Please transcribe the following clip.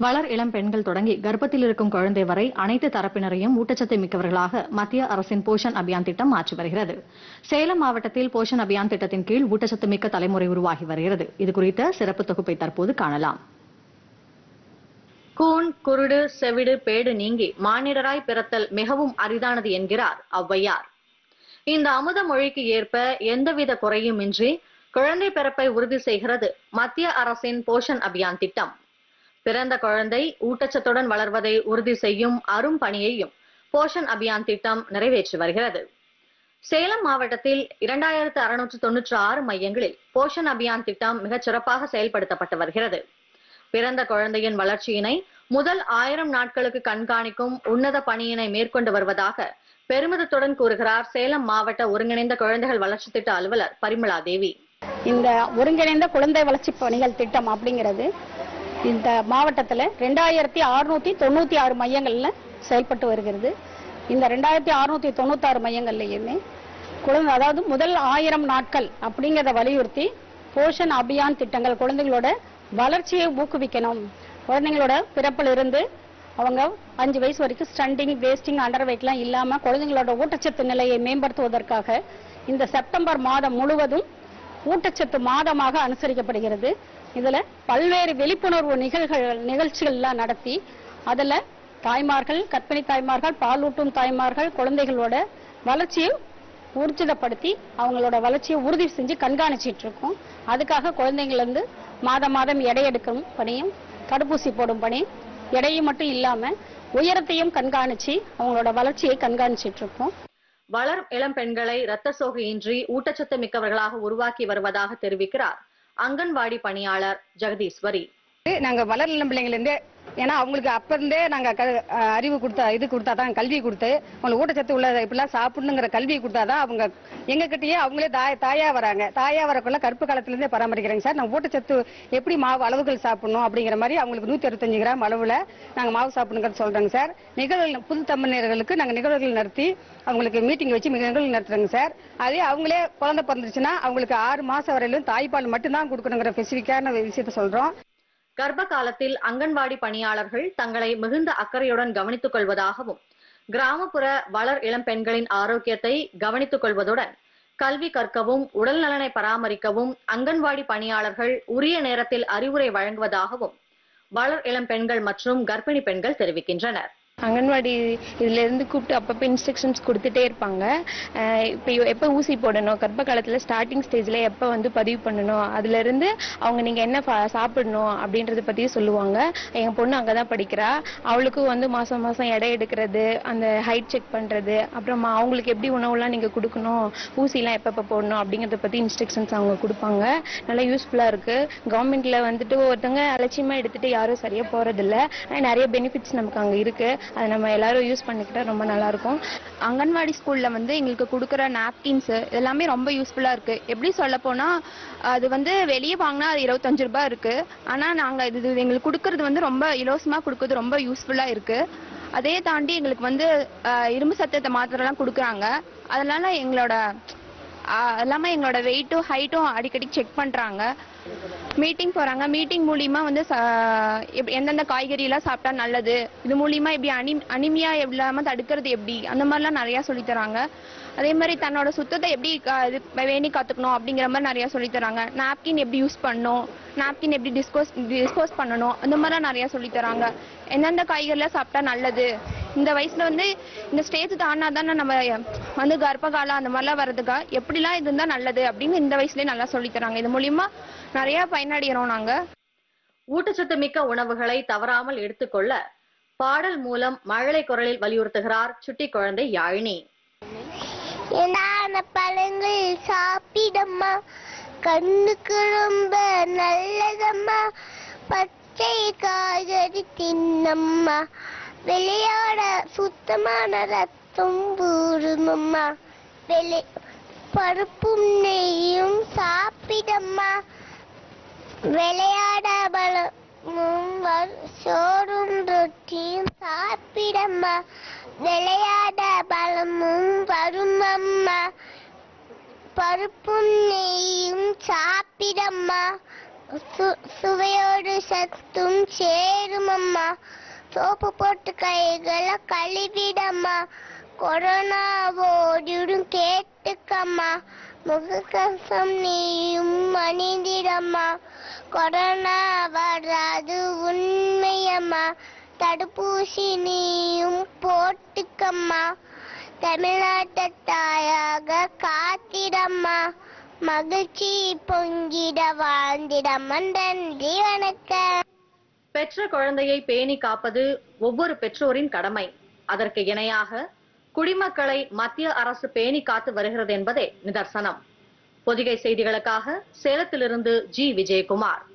வளர் இளம் பெண்கள் தொடங்கி கர்ப்பத்தில் இருக்கும் குழந்தை வரை அனைத்து தரப்பினரையும் ஊட்டச்சத்து மிக்கவர்களாக மத்திய அரசின் போஷன் அபியான் திட்டம் மாற்றி வருகிறது சேலம் மாவட்டத்தில் போஷன் அபியான் திட்டத்தின் கீழ் ஊட்டச்சத்து மிக்க தலைமுறை உருவாகி வருகிறது இது குறித்த சிறப்பு தொகுப்பை தற்போது காணலாம் கூன் குருடு செவிடு பேடு நீங்கி மானிடராய் பிறத்தல் மிகவும் அரிதானது என்கிறார் ஔவையார் இந்த அமுத மொழிக்கு ஏற்ப எந்தவித குறையுமின்றி குழந்தை பிறப்பை உறுதி செய்கிறது மத்திய அரசின் போஷன் அபியான் திட்டம் பிறந்த குழந்தை ஊட்டச்சத்துடன் வளர்வதை உறுதி செய்யும் அரும் பணியையும் போஷன் அபியான் திட்டம் நிறைவேற்றி வருகிறது சேலம் மாவட்டத்தில் இரண்டாயிரத்து அறுநூற்று தொன்னூற்று ஆறு மையங்களில் போஷன் அபியான் திட்டம் மிகச் சிறப்பாக செயல்படுத்தப்பட்டு வருகிறது பிறந்த குழந்தையின் வளர்ச்சியினை முதல் ஆயிரம் நாட்களுக்கு கண்காணிக்கும் உன்னத பணியினை மேற்கொண்டு வருவதாக பெருமிதத்துடன் கூறுகிறார் சேலம் மாவட்ட ஒருங்கிணைந்த குழந்தைகள் வளர்ச்சி திட்ட அலுவலர் பரிமளா தேவி இந்த ஒருங்கிணைந்த குழந்தை வளர்ச்சி பணிகள் திட்டம் அப்படிங்கிறது இந்த மாவட்டத்தில் ரெண்டாயிரத்தி அறுநூத்தி தொண்ணூத்தி ஆறு மையங்கள்ல செயல்பட்டு வருகிறது இந்த ரெண்டாயிரத்தி அறுநூத்தி தொண்ணூத்தி ஆறு மையங்கள்லையுமே குழந்தை அதாவது முதல் ஆயிரம் நாட்கள் அப்படிங்கிறத வலியுறுத்தி போஷன் அபியான் திட்டங்கள் குழந்தைகளோட வளர்ச்சியை ஊக்குவிக்கணும் குழந்தைங்களோட பிறப்பிலிருந்து அவங்க அஞ்சு வயசு வரைக்கும் ஸ்டண்டிங் வேஸ்டிங் அண்டர் வெயிட்லாம் இல்லாம குழந்தைங்களோட ஊட்டச்சத்து நிலையை மேம்படுத்துவதற்காக இந்த செப்டம்பர் மாதம் முழுவதும் ஊட்டச்சத்து மாதமாக அனுசரிக்கப்படுகிறது இதுல பல்வேறு விழிப்புணர்வு நிகழ்கள் நிகழ்ச்சிகள்லாம் நடத்தி அதுல தாய்மார்கள் கர்ப்பிணி தாய்மார்கள் பாலூட்டும் தாய்மார்கள் குழந்தைகளோட வளர்ச்சியை ஊர்ஜிதப்படுத்தி அவங்களோட வளர்ச்சியை உறுதி செஞ்சு கண்காணிச்சிட்டு இருக்கோம் அதுக்காக குழந்தைங்கள இருந்து மாதம் மாதம் எடை எடுக்கும் பணியும் தடுப்பூசி போடும் பணி எடையும் மட்டும் இல்லாம உயரத்தையும் கண்காணிச்சு அவங்களோட வளர்ச்சியை கண்காணிச்சிட்டு இருக்கோம் வளரும் இளம் பெண்களை இரத்த சோகையின்றி ஊட்டச்சத்து மிக்கவர்களாக உருவாக்கி வருவதாக தெரிவிக்கிறார் அங்கன்வாடி பணியாளர் ஜெகதீஸ்வரி நாங்க வளரல பிள்ளைங்கள இருந்தே ஏன்னா அவங்களுக்கு அப்ப இருந்தே நாங்க க- அஹ் அறிவு கொடுத்தா இது கொடுத்தா தான் கல்வி கொடுத்து அவங்களுக்கு ஊட்டச்சத்து உள்ள இப்படிலாம் சாப்பிடணுங்கிற கல்வி கொடுத்தா தான் அவங்க எங்க கிட்டயே அவங்களே தாய் தாயா வராங்க தாயா வரக்குள்ள கருப்பு காலத்துல இருந்தே பராமரிக்கிறாங்க சார் நாங்க ஊட்டச்சத்து எப்படி மாவு அளவுகள் சாப்பிடணும் அப்படிங்கிற மாதிரி அவங்களுக்கு நூத்தி அறுபத்தஞ்சு கிராம் அளவுல நாங்க மாவு சாப்பிடணுங்கிறது சொல்றோங்க சார் நிகழ்வுகள் புது தமிழர்களுக்கு நாங்க நிகழ்வுகள் நடத்தி அவங்களுக்கு மீட்டிங் வச்சு நிகழ்வுகள் நடத்துறோங்க சார் அதே அவங்களே குழந்தை பிறந்துச்சுன்னா அவங்களுக்கு ஆறு மாசம் வரையிலும் தாய்ப்பால் மட்டும்தான் கொடுக்கணுங்கிற ஸ்பெசிஃபிக்கான விஷயத்த சொல்றோம் கர்ப்ப காலத்தில் அங்கன்வாடி பணியாளர்கள் தங்களை மிகுந்த அக்கறையுடன் கவனித்துக் கொள்வதாகவும் கிராமப்புற வளர் இளம் பெண்களின் ஆரோக்கியத்தை கவனித்துக் கொள்வதுடன் கல்வி கற்கவும் உடல் நலனை பராமரிக்கவும் அங்கன்வாடி பணியாளர்கள் உரிய நேரத்தில் அறிவுரை வழங்குவதாகவும் வளர் இளம் பெண்கள் மற்றும் கர்ப்பிணி பெண்கள் தெரிவிக்கின்றனர் அங்கன்வாடி இதுல இருந்து கூப்பிட்டு அப்பப்போ இன்ஸ்ட்ரக்ஷன்ஸ் கொடுத்துட்டே இருப்பாங்க அஹ் இப்போ எப்போ ஊசி போடணும் கர்ப்ப காலத்துல ஸ்டார்டிங் ஸ்டேஜ்ல எப்போ வந்து பதிவு பண்ணணும் அதுல இருந்து அவங்க நீங்க என்ன ஃபா- சாப்பிடணும் அப்படின்றத பத்தி சொல்லுவாங்க எங்க பொண்ணு அங்கதான் படிக்கிறா அவளுக்கும் வந்து மாசம் மாசம் எடை எடுக்கிறது அந்த ஹைட் செக் பண்றது அப்புறமா அவங்களுக்கு எப்படி உணவுலாம் நீங்க கொடுக்கணும் ஊசிலாம் எப்பப்போ போடணும் அப்படிங்கறத பத்தி இன்ஸ்ட்ரக்ஷன்ஸ் அவங்க கொடுப்பாங்க நல்லா யூஸ்ஃபுல்லா இருக்கு கவர்மெண்ட்ல வந்துட்டு ஒருத்தவங்க அலட்சியமா எடுத்துட்டு யாரும் சரியா போறதில்ல ஆனா நிறைய பெனிஃபிட்ஸ் நமக்கு அங்க இருக்கு அதை நம்ம எல்லாரும் யூஸ் பண்ணிக்கிட்டா ரொம்ப நல்லா இருக்கும் அங்கன்வாடி ஸ்கூல்ல வந்து எங்களுக்கு கொடுக்குற நாப்கின்ஸ் எல்லாமே ரொம்ப யூஸ்ஃபுல்லா இருக்கு எப்படி சொல்ல போனா அது வந்து வெளியே வாங்கினா அது இருபத்தஞ்சு ரூபாய் இருக்கு ஆனா நாங்க இது இது எங்களுக்கு கொடுக்கறது வந்து ரொம்ப இலவசமா கொடுக்கறது ரொம்ப யூஸ்ஃபுல்லா இருக்கு அதே தாண்டி எங்களுக்கு வந்து ஆஹ், இரும்பு சத்தத்தை மாத்திரைலாம் கொடுக்குறாங்க அதனால எங்களோட ஆஹ், எல்லாமே எங்களோட வெயிட்டும் ஹைட்டும் அடிக்கடி செக் பண்றாங்க மீட்டிங் போறாங்க மீட்டிங் மூலியமா வந்து ச- எப்- எந்தெந்த காய்கறி எல்லாம் சாப்பிட்டா நல்லது இது மூலியமா எப்படி அனி அனிமியா இல்லாம தடுக்கிறது எப்படி அந்த மாதிரிலாம் நிறைய சொல்லி தராங்க அதே மாதிரி தன்னோட சுத்தத்தை எப்படி கா- இது வேணி காத்துக்கணும் அப்படிங்கிற மாதிரி நிறைய சொல்லி தராங்க நாப்கின் எப்படி யூஸ் பண்ணணும் நாப்கின் எப்படி டிஸ்போஸ் டிஸ்போஸ் பண்ணணும் அந்த மாதிரிலாம் நிறைய சொல்லி தராங்க எந்தெந்த காய்கறிலாம் சாப்பிட்டா நல்லது இந்த வயசுல வந்து இந்த ஸ்டேஜ் தானா தானே நம்ம வந்து கர்ப்ப காலம் அந்த மாதிரிலாம் வர்றதுக்கா எப்படிலாம் இது இருந்தா நல்லது அப்படின்னு இந்த வயசுலயே நல்லா சொல்லி தராங்க இது மூலியமா நிறைய பயனடைகிறோம் நாங்க ஊட்டச்சத்து மிக்க உணவுகளை தவறாமல் எடுத்துக்கொள்ள பாடல் மூலம் மழலை குரலில் வலியுறுத்துகிறார் சுட்டி குழந்தை யாழினி ஏனான பழங்கள் சாப்பிடம்மா கண்ணுக்கு ரொம்ப நல்லதம்மா பச்சை காய்கறி தின்னம்மா விளையாட சுத்தமான ரத்தம் ஊறுமம்மா வெளி பருப்பும் நெய்யும் சாப்பிடம்மா விளையாட பலமும் வரு- சோறும் ரொட்டியும் சாப்பிடம்மா விளையாட பலமும் வருமம்மா பருப்பும் நெய்யும் சாப்பிடம்மா சு- சுவையோடு சத்தும் சேரும் அம்மா சோப்பு போட்டு கைகளை கழுவிடம்மா கொரோனா ஓடிடும் கேட்டுக்கம்மா முகக்கவசம் நீயும் அணிந்திடம்மா கொரோனா வராது உண்மையம்மா தடுப்பூசி நீயும் போட்டுக்கம்மா தமிழ்நாட்டு தாயாக காத்திடம்மா மகிழ்ச்சி பொங்கிட வாழ்ந்திடம்மா நன்றி வணக்கம் பெற்ற குழந்தையை பேணி காப்பது ஒவ்வொரு பெற்றோரின் கடமை அதற்கு இணையாக குடிமக்களை மத்திய அரசு பேணி காத்து வருகிறது என்பதே நிதர்சனம் பொதிகை செய்திகளுக்காக சேலத்திலிருந்து ஜி விஜயகுமார்